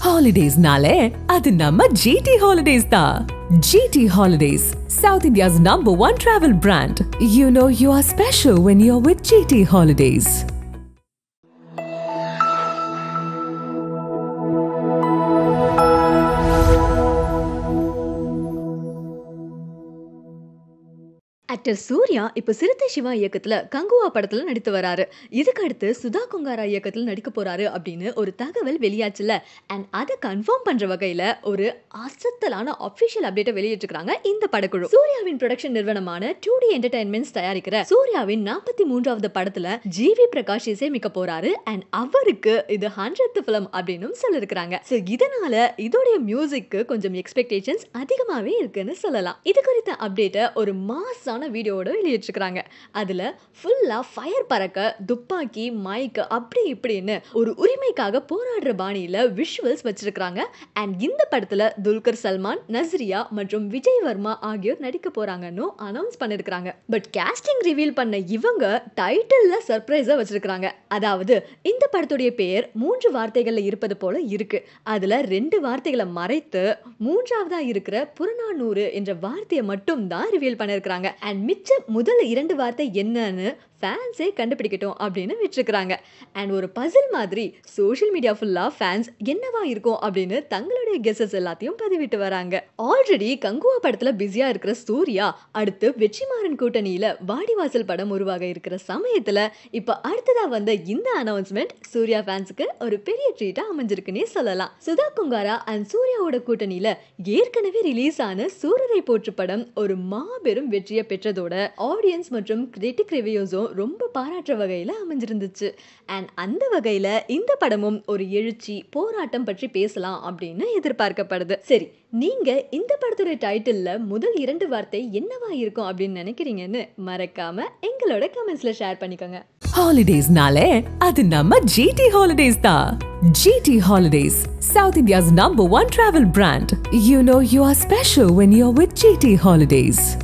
ஹாலிடேஸ்னாலே அது நம்ம ஜிடி ஹாலிடேஸ் தான் GT holidays south India's number one travel brand you know you are special when you are with GT holidays actor Surya இப்போ சிறுத்தை சிவா இயக்கத்துல கங்குவா படத்துல நடித்து வராரு இதுக்கு அடுத்து சுதா குங்காரா இயக்கத்துல நடிக்க போறாரு அப்படின்னு ஒரு தகவல் வெளியாச்சுல அண்ட் அதை கன்ஃபார்ம் பண்ற வகையில ஒரு அசத்தலான அபிஷியல் அப்டேட்டை வெளியிட்டிருக்காங்க இந்த படக்குழு சூர்யாவின் ப்ரொடக்ஷன் நிறுவனமான டூ டி என்டர்டைன்மெண்ட்ஸ் தயாரிக்கிற சூர்யாவின் நாற்பத்தி மூன்றாவது படத்துல ஜிவி பிரகாஷ் இசையமைக்க போறாரு அண்ட் அவருக்கு இது ஹண்ட்ரட் ஃபிலிம் அப்படின்னு சொல்லிருக்காங்க ஸோ இதனால இதோடைய மியூசிக்கு கொஞ்சம் எக்ஸ்பெக்டேஷன்ஸ் அதிகமாகவே இருக்குன்னு சொல்லலாம் இது குறித்த அப்டேட்டை ஒரு மாசான வீடியோவோட வெளியிட்டிருக்கிறாங்க அதில் ஃபுல்லாக ஃபயர் பறக்க துப்பாக்கி மைக் அப்படி இப்படின்னு ஒரு உரிமைக்காக போராடுற பாணியில் விஷுவல்ஸ் வச்சிருக்கிறாங்க அண்ட் இந்த படத்தில் துல்கர் சல்மான் நஸ்ரியா மற்றும் விஜய் வர்மா ஆகியோர் நடிக்க போறாங்கன்னு அனௌன்ஸ் பண்ணிருக்காங்க பட் கேஸ்டிங் ரிவீல் பண்ண இவங்க டைட்டில்ல சர்ப்ரைஸா வச்சிருக்காங்க அதாவது இந்த படத்துடைய பெயர் மூன்று வார்த்தைகள்ல இருப்பது போல இருக்கு அதுல ரெண்டு வார்த்தைகளை மறைத்து மூன்றாவதா இருக்கிற புறநானூறு என்ற வார்த்தையை மட்டும் தான் ரிவீல் பண்ணிருக்காங்க அண்ட் மிச்ச முதல் இரண்டு வார்த்தை என்னன்னு ஃபேன்ஸே கண்டுபிடிக்கட்டும் அப்படின்னு விட்டுருக்குறாங்க அண்ட் ஒரு பசில் மாதிரி சோஷியல் மீடியா ஃபுல்லாக ஃபேன்ஸ் என்னவா இருக்கும் அப்படின்னு தங்களுடைய கெஸஸ் எல்லாத்தையும் பதிவிட்டு வராங்க ஆல்ரெடி கங்குவா படத்தில் பிஸியாக இருக்கிற சூர்யா அடுத்து வெற்றிமாறன் கூட்டணியில் வாடிவாசல் படம் உருவாக இருக்கிற சமயத்தில் இப்போ அடுத்ததாக வந்த இந்த அனௌன்ஸ்மெண்ட் சூர்யா ஃபேன்ஸுக்கு ஒரு பெரிய ட்ரீட்டாக அமைஞ்சிருக்குன்னே சொல்லலாம் சுதா குங்காரா அண்ட் சூர்யாவோட கூட்டணியில் ஏற்கனவே ரிலீஸ் ஆன சூரரை போற்று படம் ஒரு மாபெரும் வெற்றியை பெற்றதோட ஆடியன்ஸ் மற்றும் கிரிட்டிக் ரிவ்யூஸும் ரொம்ப பாராட்டுற வகையில் அமைஞ்சிருந்துச்சு அண்ட் அந்த வகையில் இந்த படமும் ஒரு எழுச்சி போராட்டம் பற்றி பேசலாம் அப்படின்னு எதிர்பார்க்கப்படுது சரி நீங்க இந்த படத்தோட டைட்டில்ல முதல் இரண்டு வார்த்தை என்னவா இருக்கும் அப்படின்னு நினைக்கிறீங்கன்னு மறக்காம எங்களோட கமெண்ட்ஸ்ல ஷேர் பண்ணிக்கோங்க ஹாலிடேஸ்னாலே அது நம்ம ஜிடி ஹாலிடேஸ் தான் GT holidays south India's number one travel brand you know you are special when you are with GT holidays